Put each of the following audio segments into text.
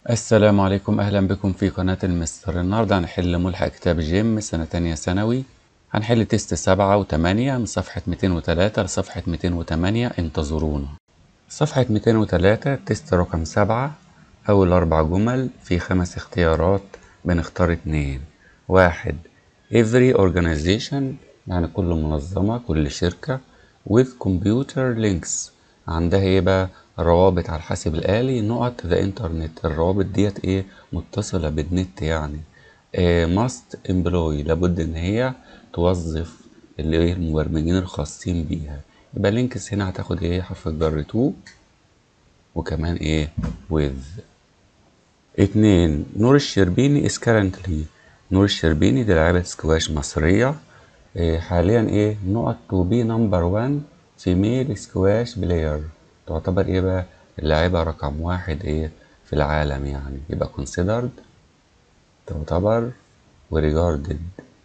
السلام عليكم أهلا بكم في قناة المستر النهاردة هنحل ملحق كتاب جيم سنة تانية ثانوي هنحل تيست سبعة وتمانية من صفحة 203 لصفحة 208 انتظرونا صفحة 203 تيست رقم سبعة أول أربع جمل في خمس اختيارات بنختار اتنين واحد every organization يعني كل منظمة كل شركة with computer links عندها ايه بقى روابط على الحاسب الآلي نقط ذا انترنت الروابط ديت ايه متصلة بالنت يعني إيه must employ لابد ان هي توظف اللي ايه المبرمجين الخاصين بيها يبقى لينكس هنا هتاخد ايه حرف الجر تو وكمان ايه with اتنين نور الشربيني is currently نور الشربيني دي لاعبة سكواش مصرية إيه حاليا ايه نقط تو بي نمبر وان فيميل سكواش بلاير تعتبر ايه بقى اللاعبة رقم واحد ايه في العالم يعني يبقى considered تعتبر وريجاردد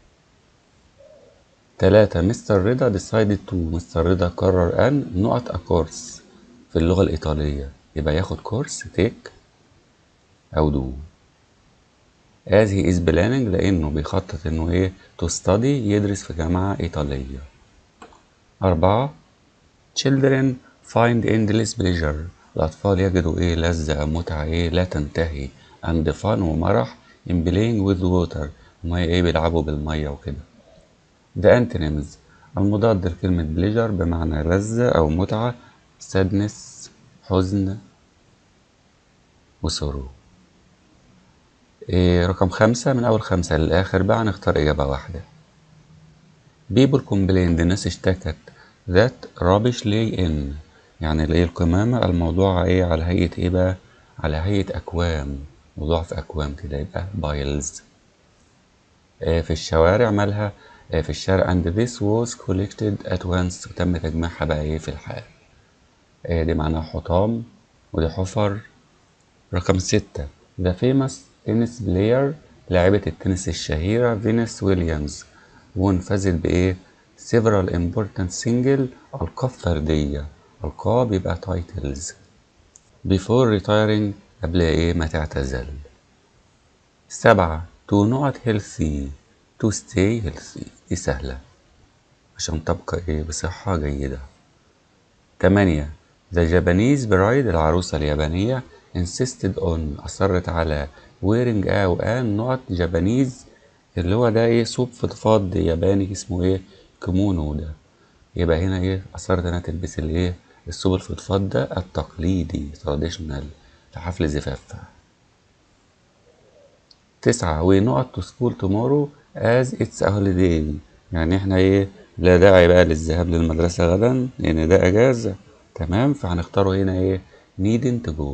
تلاتة مستر رضا decided to مستر رضا قرر أن نقط a course في اللغة الإيطالية يبقى ياخد كورس take أو do as he is planning لأنه بيخطط إنه إيه to study يدرس في جامعة إيطالية أربعة children find endless pleasure الأطفال يجدوا إيه لذة متعة إيه لا تنتهي and fun ومرح in playing with water هما إيه بيلعبوا بالمية وكده the antonyms المضاد لكلمة pleasure بمعنى لذة أو متعة sadness حزن وسرور إيه رقم خمسة من أول خمسة للآخر بقى هنختار إجابة واحدة people complained الناس اشتكت that rubbish lay in يعني اللي هي القمامة الموضوع ايه على هيئة ايه بقى على هيئة أكوام موضوع في أكوام كده يبقى بايلز آه في الشوارع مالها آه في الشارع and this was collected at once وتم تجميعها بقى ايه في الحال آه دي معناها حطام ودي حفر رقم ستة the famous tennis player لاعبة التنس الشهيرة فينيس ويليامز وانفازت بإيه several important single ألقاب فردية ألقاب يبقى titles before retiring قبل إيه ما تعتزل سبعة to not healthy to stay healthy دي سهلة عشان تبقى إيه بصحة جيدة تمانية the Japanese bride العروسة اليابانية insisted on أصرت على wearing a وان نقط جابانيز اللي هو ده ايه صوب فضفاض ياباني اسمه ايه كيمونو ده يبقى هنا ايه اصرت انها تلبس الايه الثوب الفضفاض ده التقليدي تراديشنال في حفل زفافها تسعة we not to school tomorrow as it's a holiday يعني احنا ايه لا داعي بقى للذهاب للمدرسة غدا لأن ده أجازة تمام فهنختاره هنا ايه needn't go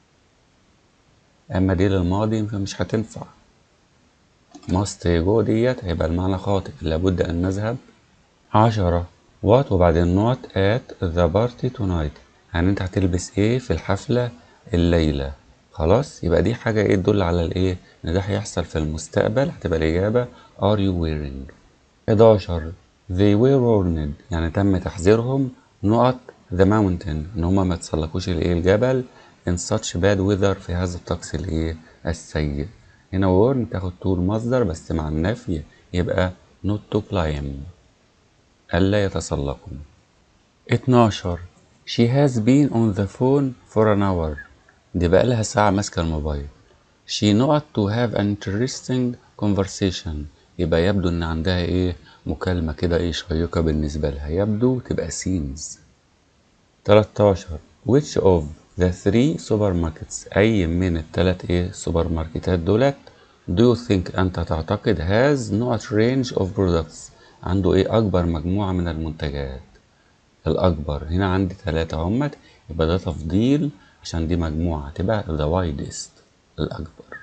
أما دي للماضي فمش هتنفع must go ديت هيبقى المعنى خاطئ لابد أن نذهب عشرة what وبعدين not at the party tonight يعني انت هتلبس ايه في الحفلة الليلة خلاص يبقى دي حاجة ايه تدل على الايه ان ده هيحصل في المستقبل هتبقى الإجابة are you wearing 11 they were warned يعني تم تحذيرهم نقط the mountain ان هما ما تسلقوش الايه الجبل in such bad weather في هذا الطقس الايه السيء هنا warn تاخد طول مصدر بس مع النفي يبقى not to climb ألا يتسلقوا 12 she has been on the phone for an hour دي بقى لها ساعة ماسكة الموبايل she not to have an interesting conversation يبقى يبدو ان عندها ايه مكالمة كده ايه شيقة بالنسبة لها يبدو تبقى scenes 13 which of the three supermarkets أي من التلات ايه سوبر ماركتات دولت do you think أنت تعتقد has not range of products عنده ايه أكبر مجموعة من المنتجات الأكبر هنا عندي تلاتة همت يبقى ده تفضيل عشان دي مجموعة تبقى the widest الأكبر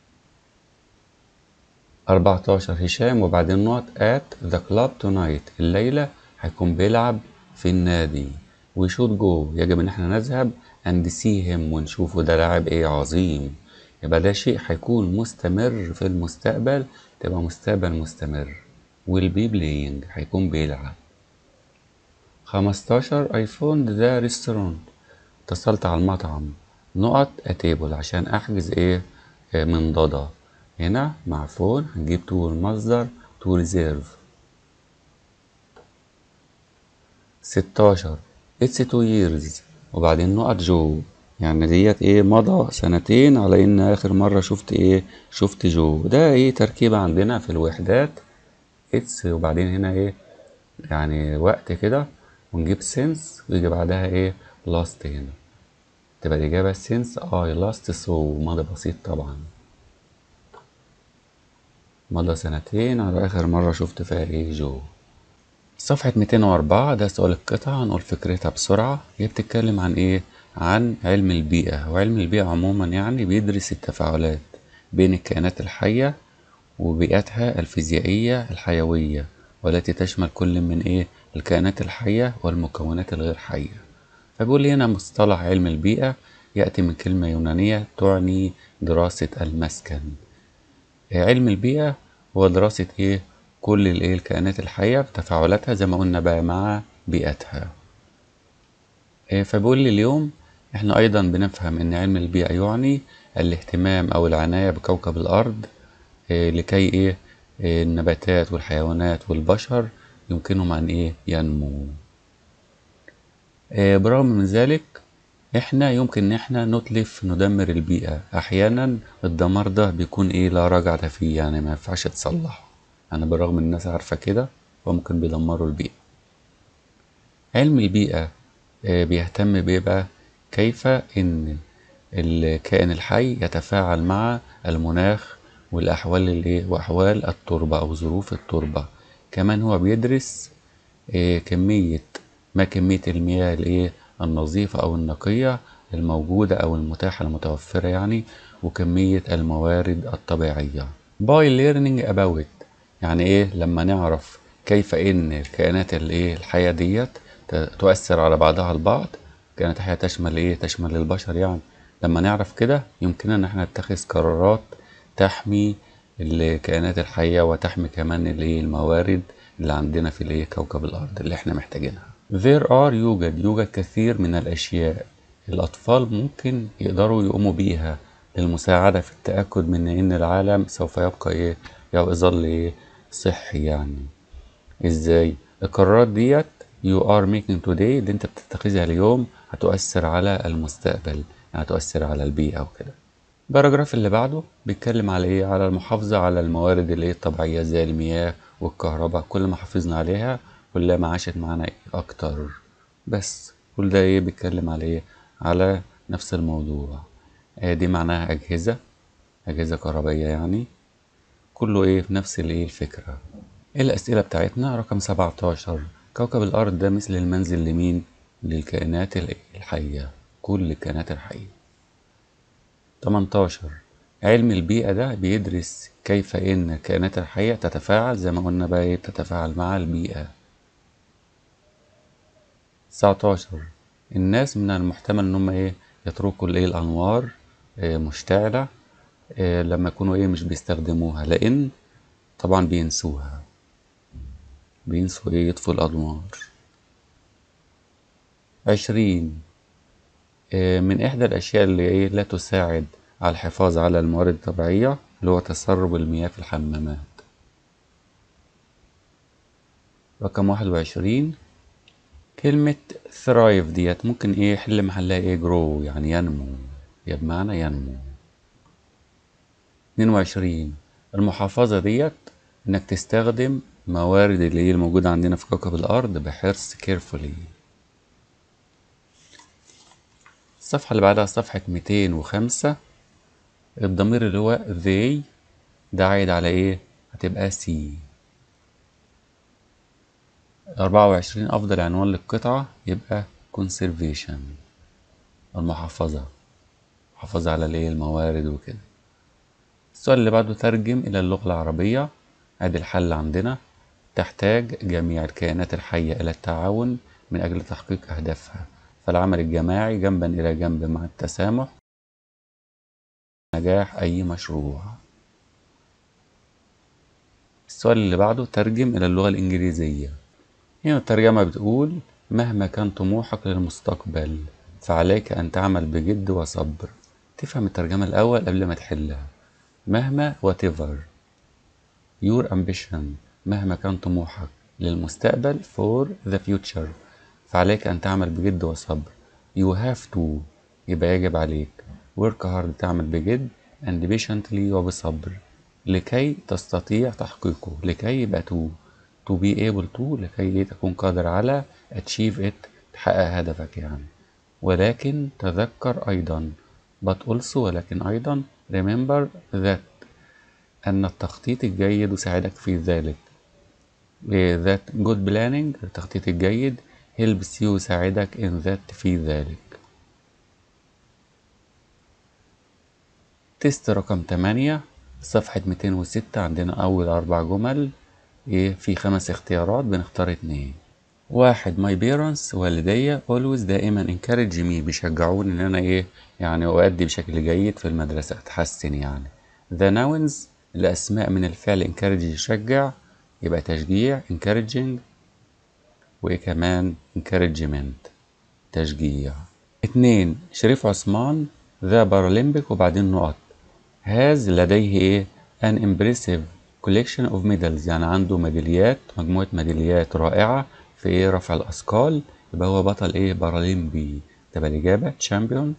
14 هشام وبعدين نقط at the club tonight الليلة هيكون بيلعب في النادي we should go يجب ان احنا نذهب and see him ونشوفه ده لاعب ايه عظيم يبقى ده شيء هيكون مستمر في المستقبل تبقى مستقبل مستمر will be playing هيكون بيلعب 15 I found the restaurant اتصلت على المطعم نقط اتيبل عشان احجز ايه آه، من ضدا هنا مع فون هنجيب تو المصدر تو ريزيرف ستاشر اتس تو ييرز وبعدين نقط جو يعني ديت ايه مضى سنتين على ان اخر مرة شفت ايه شفت جو ده ايه تركيبة عندنا في الوحدات اتس وبعدين هنا ايه يعني وقت كده ونجيب سينس ويجي بعدها ايه لاست هنا تبقى الإجابة سينس اي لاست سو ماضي بسيط طبعا مضى سنتين على آخر مرة شفت فيها ايه جو صفحة 204 ده سؤال القطعة هنقول فكرتها بسرعة هي بتتكلم عن ايه عن علم البيئة وعلم البيئة عموما يعني بيدرس التفاعلات بين الكائنات الحية وبيئتها الفيزيائية الحيوية والتي تشمل كل من ايه الكائنات الحية والمكونات الغير حية فبيقول لي هنا مصطلح علم البيئة يأتي من كلمة يونانية تعني دراسة المسكن علم البيئة هو دراسة ايه كل الايه الكائنات الحية بتفاعلاتها زي ما قلنا بقى مع بيئتها إيه فبيقول لي اليوم احنا ايضا بنفهم ان علم البيئة يعني الاهتمام او العناية بكوكب الارض إيه لكي ايه إيه النباتات والحيوانات والبشر يمكنهم ان ايه ينمو إيه برغم من ذلك احنا يمكن ان احنا نتلف ندمر البيئة احيانا الدمار ده بيكون ايه لا رجعة فيه يعني ما ينفعش تصلحه يعني بالرغم ان الناس عارفة كده فممكن بيدمروا البيئة علم البيئة آه، بيهتم بإيه بقى كيف إن الكائن الحي يتفاعل مع المناخ والأحوال اللي وأحوال التربة أو ظروف التربة كمان هو بيدرس آه، كمية ما كمية المياه الإيه النظيفة أو النقية الموجودة أو المتاحة المتوفرة يعني وكمية الموارد الطبيعية by learning about it يعني إيه لما نعرف كيف إن الكائنات الإيه الحية ديت ت- تؤثر على بعضها البعض كانت الحياة تشمل إيه تشمل البشر يعني لما نعرف كده يمكننا إن احنا نتخذ قرارات تحمي الكائنات الحية وتحمي كمان الإيه الموارد اللي عندنا في الإيه كوكب الأرض اللي احنا محتاجينها There are يوجد يوجد كثير من الأشياء الأطفال ممكن يقدروا يقوموا بيها للمساعدة في التأكد من إن العالم سوف يبقى إيه يظل إيه صحي يعني إزاي القرارات ديت you are making today اللي أنت بتتخذها اليوم هتؤثر على المستقبل يعني هتؤثر على البيئة وكده الباراجراف اللي بعده بيتكلم على ايه على المحافظة على الموارد اللي هي الطبيعية زي المياه والكهرباء كل ما حافظنا عليها كل ما عاشت معانا ايه اكتر بس كل ده ايه بيتكلم على ايه على نفس الموضوع آه دي معناها اجهزة اجهزة كهربائية يعني كله ايه في نفس الايه الفكرة الاسئلة بتاعتنا رقم 17 كوكب الارض ده مثل المنزل لمين للكائنات الإيه؟ الحية كل الكائنات الحية 18 علم البيئة ده بيدرس كيف إن الكائنات الحية تتفاعل زي ما قلنا بقى إيه تتفاعل مع البيئة 19 الناس من المحتمل إن هم إيه يتركوا الإيه الأنوار إيه مشتعلة إيه لما يكونوا إيه مش بيستخدموها لأن طبعا بينسوها بينسوا إيه يطفوا الأنوار عشرين آه، من إحدى الأشياء اللي إيه لا تساعد على الحفاظ على الموارد الطبيعية اللي هو تسرب المياه في الحمامات رقم واحد وعشرين كلمة thrive ديت ممكن إيه يحل محلها إيه grow يعني ينمو هي بمعنى ينمو اتنين وعشرين المحافظة ديت إنك تستخدم موارد اللي هي الموجودة عندنا في كوكب الأرض بحرص carefully الصفحة اللي بعدها صفحة 205 الضمير اللي هو they ده عايد على ايه؟ هتبقى سي 24 أفضل عنوان للقطعة يبقى conservation المحافظة محافظة على الايه الموارد وكده السؤال اللي بعده ترجم إلى اللغة العربية ادي الحل عندنا تحتاج جميع الكائنات الحية إلى التعاون من أجل تحقيق أهدافها فالعمل الجماعي جنبا إلى جنب مع التسامح نجاح أي مشروع السؤال اللي بعده ترجم إلى اللغة الإنجليزية هنا الترجمة بتقول مهما كان طموحك للمستقبل فعليك أن تعمل بجد وصبر تفهم الترجمة الأول قبل ما تحلها مهما whatever your ambition مهما كان طموحك للمستقبل for the future فعليك أن تعمل بجد وصبر you have to يبقى يجب عليك work hard تعمل بجد and patiently وبصبر لكي تستطيع تحقيقه لكي يبقى to to be able to لكي تكون قادر على achieve it تحقق هدفك يعني ولكن تذكر أيضا but also ولكن أيضا remember that أن التخطيط الجيد يساعدك في ذلك that good planning التخطيط الجيد helps you يساعدك in that في ذلك تيست رقم 8 صفحة 206 عندنا أول أربع جمل إيه في خمس اختيارات بنختار اتنين واحد my parents والدي always دائما encourage me بيشجعوني إن أنا إيه يعني أؤدي بشكل جيد في المدرسة أتحسن يعني the nouns الأسماء من الفعل encourage يشجع يبقى تشجيع encouraging وإيه كمان encouragement تشجيع اتنين شريف عثمان ذا بارالمبيك وبعدين نقط هاز لديه ايه an impressive collection of medals يعني عنده ميداليات مجموعة ميداليات رائعة في ايه رفع الأثقال يبقى هو بطل ايه بارالمبي تبقى الإجابة تشامبيون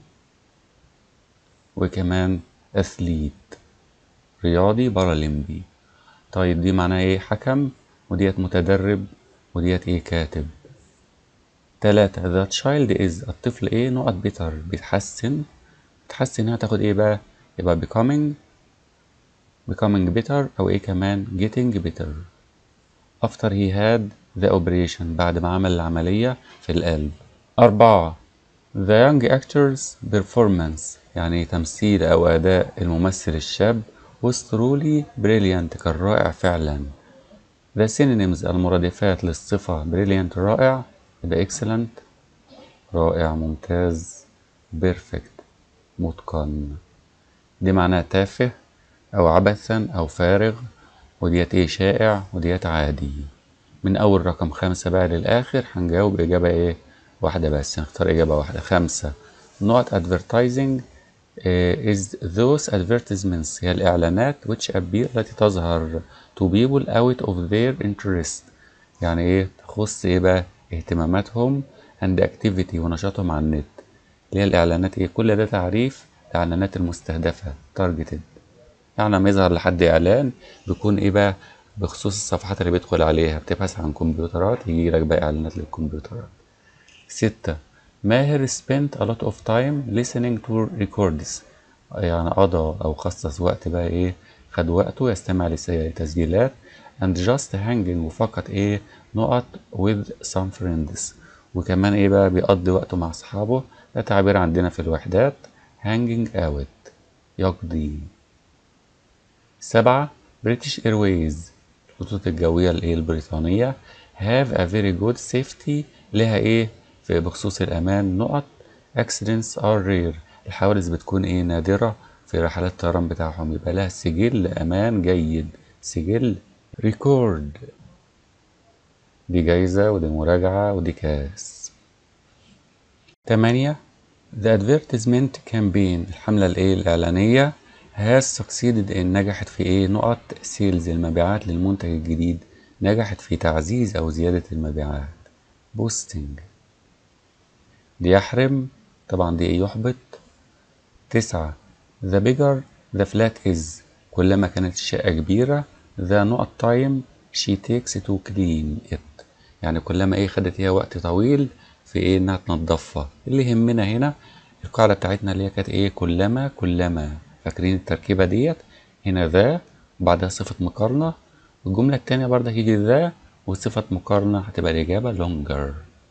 وكمان أثليت رياضي بارالمبي طيب دي معناها ايه حكم وديت متدرب وديت ايه كاتب تلاتة the child is الطفل ايه نقط بيتر بيتحسن بتحسن انها تاخد ايه بقى يبقى becoming becoming better او ايه كمان getting better after he had the operation بعد ما عمل العملية في القلب أربعة the young actors performance يعني تمثيل أو أداء الممثل الشاب was truly brilliant كان رائع فعلا the synonyms المرادفات للصفة brilliant رائع يبقى excellent رائع ممتاز perfect متقن دي معناها تافه أو عبثا أو فارغ وديت إيه شائع وديت عادي من أول رقم خمسة بقى للآخر هنجاوب إجابة إيه واحدة بس نختار إجابة واحدة خمسة not advertising uh, is those advertisements هي الإعلانات which appear التي تظهر to people out of their interest يعني إيه تخص إيه بقى اهتماماتهم and activity ونشاطهم على النت اللي هي الإعلانات إيه كل ده تعريف الإعلانات المستهدفة targeted يعني لما يظهر لحد إعلان بيكون إيه بقى بخصوص الصفحات اللي بيدخل عليها بتبحث عن كمبيوترات يجي لك بقى إعلانات للكمبيوترات ستة ماهر spent a lot of time listening to records يعني قضى أو خصص وقت بقى إيه خد وقته يستمع لتسجيلات and just hanging وفقط إيه نقط with some friends وكمان إيه بقى بيقضي وقته مع أصحابه ده تعبير عندنا في الوحدات hanging out يقضي سبعة British Airways الخطوط الجوية الإيه البريطانية have a very good safety لها إيه في بخصوص الأمان نقط accidents are rare الحوادث بتكون إيه نادرة في رحلات الطيران بتاعهم يبقى لها سجل أمان جيد سجل ريكورد دي جايزة ودي مراجعة ودي كاس تمانية The advertisement campaign الحملة الإيه الإعلانية has succeeded in نجحت في إيه نقط سيلز المبيعات للمنتج الجديد نجحت في تعزيز أو زيادة المبيعات boosting دي يحرم طبعا دي إيه يحبط تسعة the bigger the flat is كلما كانت الشقة كبيرة the نقط time she takes to clean it يعني كلما ايه خدت هي وقت طويل في ايه انها تنضفها اللي يهمنا هنا القاعدة بتاعتنا اللي هي كانت ايه كلما كلما فاكرين التركيبة ديت هنا ذا وبعدها صفة مقارنة الجملة التانية برضه هيجي ذا وصفة مقارنة هتبقى الإجابة longer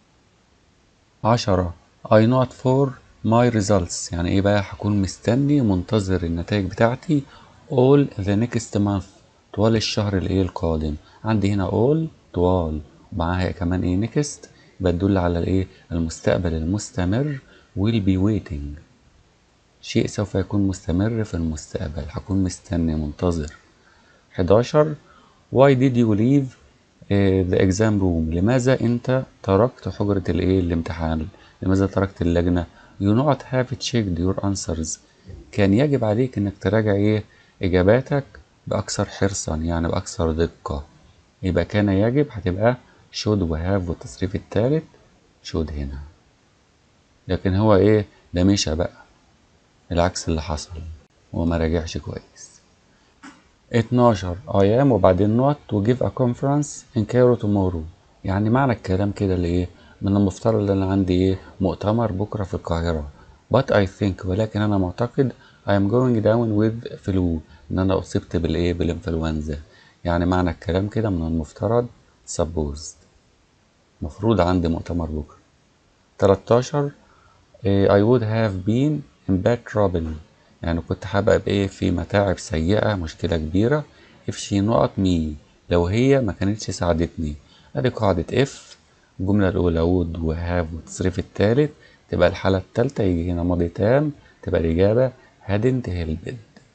عشرة I not for my results يعني ايه بقى هكون مستني منتظر النتائج بتاعتي all the next month طوال الشهر الايه القادم عندي هنا all طوال ومعاها كمان ايه next بتدل على الايه المستقبل المستمر will be waiting شيء سوف يكون مستمر في المستقبل هكون مستني منتظر 11 why did you leave uh, the exam room لماذا انت تركت حجرة الايه الامتحان لماذا تركت اللجنة you not have checked your answers كان يجب عليك انك تراجع ايه اجاباتك باكثر حرصا يعني باكثر دقة يبقى كان يجب هتبقى should و have والتصريف الثالث should هنا لكن هو ايه ده مشى بقى العكس اللي حصل وما راجعش كويس 12 I am وبعدين not to give a conference in Cairo tomorrow يعني معنى الكلام كده اللي ايه من المفترض ان انا عندي ايه مؤتمر بكرة في القاهرة but I think ولكن انا معتقد I am going down with flu ان انا اصبت بالايه بالانفلونزا يعني معنى الكلام كده من المفترض supposed مفروض عندي مؤتمر بكرة 13 إيه I would have been in bad trouble يعني كنت هبقى بايه في متاعب سيئة مشكلة كبيرة if she not me لو هي ما كانتش ساعدتني ادي قاعدة if الجملة الأولى would و have والتصريف التالت تبقى الحالة التالتة يجي هنا ماضي تام تبقى الإجابة hadn't helped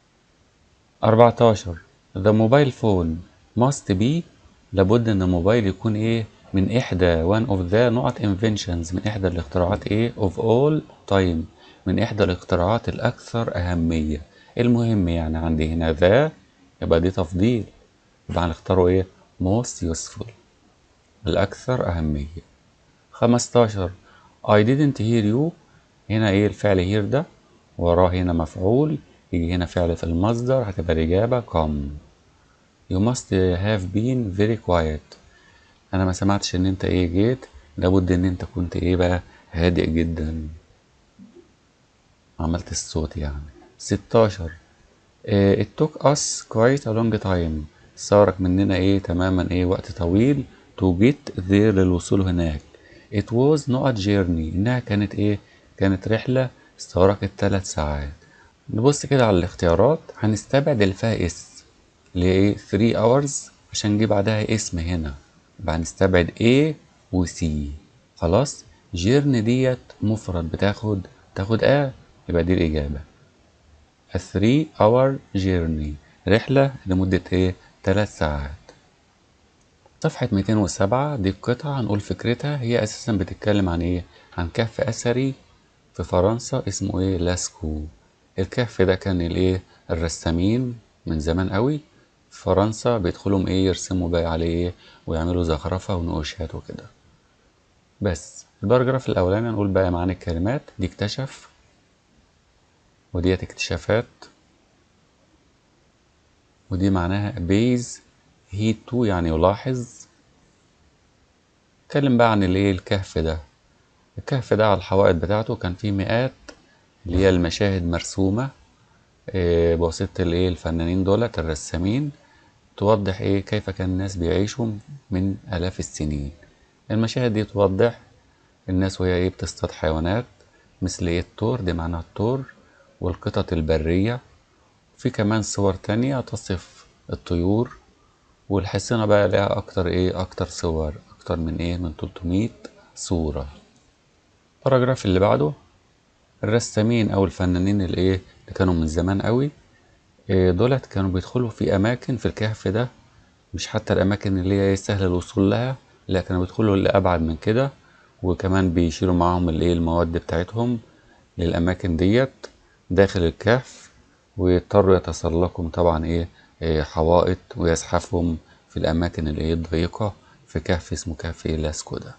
14 the mobile phone must be لابد ان الموبايل يكون ايه من احدى one of the نقط inventions من احدى الاختراعات ايه of all time من احدى الاختراعات الاكثر اهمية المهم يعني عندي هنا ذا يبقى دي تفضيل يبقى هنختاره ايه most useful الاكثر اهمية 15 I didn't hear you هنا ايه الفعل hear ده وراه هنا مفعول يجي هنا فعل في المصدر هتبقى الإجابة come you must have been very quiet أنا ما سمعتش إن أنت إيه جيت لابد إن أنت كنت إيه بقى هادئ جدا عملت الصوت يعني 16 it took us quite a long time صارك مننا إيه تماما إيه وقت طويل to get there للوصول هناك it was not journey إنها كانت إيه كانت رحلة استغرقت ثلاث ساعات نبص كده على الاختيارات هنستبعد اللي فيها اس اللي هي ايه 3 hours عشان نجيب بعدها اسم هنا يبقى هنستبعد A و C خلاص جيرن ديت مفرد بتاخد تاخد A يبقى دي الإجابة a 3 hour journey رحلة لمدة ايه 3 ساعات صفحة 207 دي القطعة هنقول فكرتها هي أساسا بتتكلم عن ايه عن كهف أثري في فرنسا اسمه ايه لاسكو الكهف ده كان الايه الرسامين من زمان قوي في فرنسا بيدخلهم ايه يرسموا بقى عليه ايه ويعملوا زخرفة ونقوشات وكده بس الباراجراف الاولاني هنقول بقى معاني الكلمات دي اكتشف وديت اكتشافات ودي معناها بيز هي تو يعني يلاحظ اتكلم بقى عن الايه الكهف ده الكهف ده على الحوائط بتاعته كان فيه مئات اللي هي المشاهد مرسومة إيه بواسطة الايه الفنانين دولت الرسامين توضح ايه كيف كان الناس بيعيشوا من آلاف السنين المشاهد دي توضح الناس وهي ايه بتصطاد حيوانات مثل ايه التور دي معناها التور والقطط البرية في كمان صور تانية تصف الطيور والحصينة بقى لها أكتر ايه أكتر صور أكتر من ايه من 300 صورة الباراجراف اللي بعده الرسامين او الفنانين اللي ايه اللي كانوا من زمان قوي إيه دولت كانوا بيدخلوا في اماكن في الكهف ده مش حتى الاماكن اللي هي سهل الوصول لها لا كانوا بيدخلوا لابعد من كده وكمان بيشيلوا معاهم الايه المواد بتاعتهم للاماكن ديت داخل الكهف ويضطروا يتسلقوا طبعا ايه, إيه حوائط ويزحفهم في الاماكن الايه الضيقه في كهف اسمه كهف إيه لاسكو ده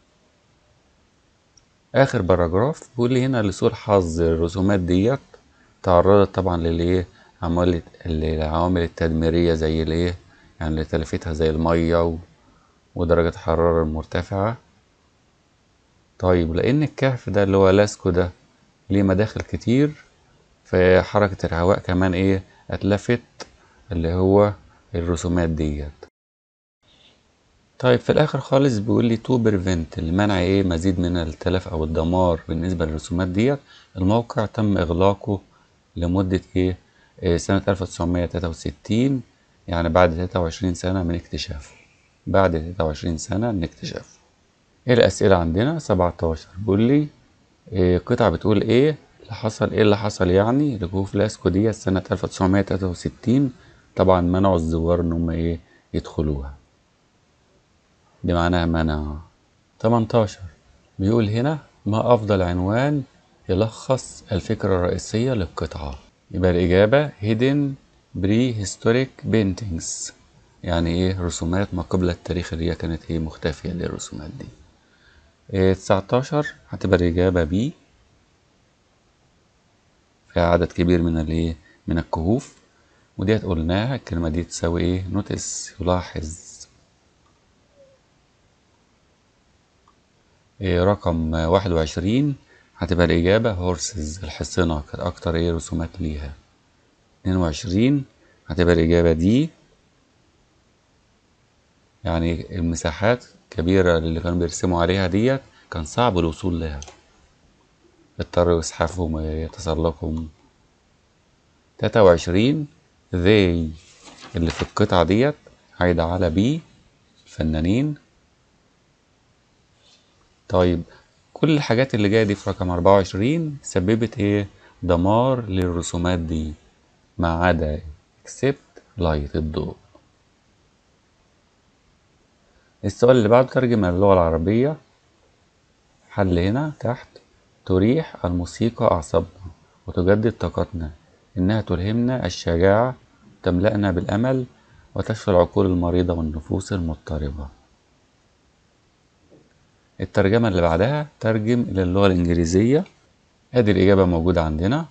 اخر باراجراف بيقول لي هنا لسوء الحظ الرسومات ديت تعرضت طبعا للايه عوامل العوامل التدميريه زي الايه يعني اللي تلفتها زي الميه و... ودرجه الحراره المرتفعه طيب لان الكهف ده اللي هو لاسكو ده ليه مداخل كتير فحركه الهواء كمان ايه اتلفت اللي هو الرسومات ديت طيب في الاخر خالص بيقول لي تو بريفنت لمنع ايه مزيد من التلف او الدمار بالنسبه للرسومات ديت الموقع تم اغلاقه لمده ايه, إيه سنه 1963 يعني بعد 23 سنه من اكتشافه بعد 23 سنه من اكتشافه ايه الاسئله عندنا 17 بيقول لي إيه قطعه بتقول ايه اللي حصل ايه اللي حصل يعني لكهوف لاسكو ديت سنه 1963 طبعا منعوا الزوار ان هم ايه يدخلوها بمعنى منع 18 بيقول هنا ما أفضل عنوان يلخص الفكرة الرئيسية للقطعة يبقى الإجابة hidden prehistoric paintings يعني إيه رسومات ما قبل التاريخ اللي هي كانت إيه مختفية دي الرسومات دي إيه 19 هتبقى الإجابة B فيها عدد كبير من الإيه من الكهوف وديت قلناها الكلمة دي تساوي إيه نوتس يلاحظ إيه رقم واحد وعشرين هتبقى الإجابة هورسز الحصنة كانت أكتر إيه رسومات ليها اتنين وعشرين هتبقى الإجابة دي يعني المساحات كبيرة اللي كانوا بيرسموا عليها ديت كان صعب الوصول لها اضطروا يزحفوا ويتسلقوا تلاتة وعشرين they اللي في القطعة ديت عايدة على بي الفنانين طيب كل الحاجات اللي جاية دي في رقم أربعة وعشرين سببت ايه دمار للرسومات دي ما عدا except light الضوء السؤال اللي بعده ترجم اللغة العربية حل هنا تحت تريح الموسيقى أعصابنا وتجدد طاقتنا إنها تلهمنا الشجاعة تملأنا بالأمل وتشفي العقول المريضة والنفوس المضطربة الترجمة اللي بعدها ترجم إلى اللغة الإنجليزية ادي الإجابة موجودة عندنا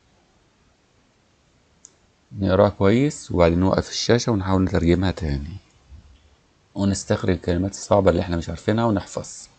نقراها كويس وبعدين نوقف الشاشة ونحاول نترجمها تاني ونستخرج الكلمات الصعبة اللي احنا مش عارفينها ونحفظ